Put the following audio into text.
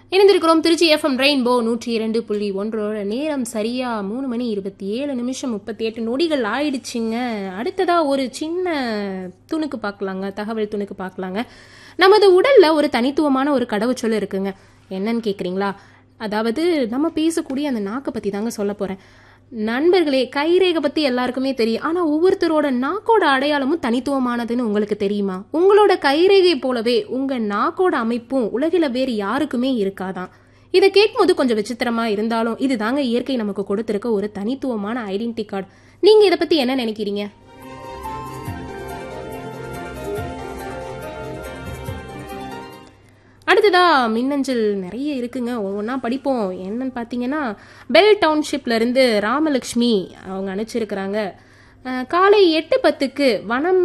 இணைந்திருக்கிறோம் Trichy FM rainbow நூற்றி இரண்டு புள்ளி ஒன்றோட நேரம் சரியா மூணு மணி இருபத்தி ஏழு நிமிஷம் முப்பத்தி எட்டு நொடிகள் ஆயிடுச்சுங்க அடுத்ததா ஒரு சின்ன துணுக்கு பார்க்கலாங்க தகவல் துணுக்கு பார்க்கலாங்க நமது உடல்ல ஒரு தனித்துவமான ஒரு கடவுச்சொல் இருக்குங்க என்னன்னு கேக்குறீங்களா அதாவது நம்ம பேசக்கூடிய அந்த நாக்கை பத்தி தாங்க சொல்ல போறேன் நண்பர்களே கைரேகை பத்தி எல்லாருக்குமே தெரியும் ஆனா ஒவ்வொருத்தரோட நாக்கோட அடையாளமும் தனித்துவமானதுன்னு உங்களுக்கு தெரியுமா உங்களோட கைரேகை போலவே உங்க நாக்கோட அமைப்பும் உலகில வேறு யாருக்குமே இருக்காதான் இதை கேட்கும்போது கொஞ்சம் விசித்திரமா இருந்தாலும் இதுதாங்க இயற்கை நமக்கு கொடுத்திருக்க ஒரு தனித்துவமான ஐடென்டி கார்டு நீங்க இதை பத்தி என்ன நினைக்கிறீங்க அடுத்ததா மின்னஞ்சல் நிறைய இருக்குங்க ஒவ்வொன்றா படிப்போம் என்னன்னு பார்த்தீங்கன்னா பெல் டவுன்ஷிப்ல இருந்து ராமலட்சுமி அவங்க அனுப்பிச்சிருக்கிறாங்க அஹ், காலை எட்டு பத்துக்கு வனம்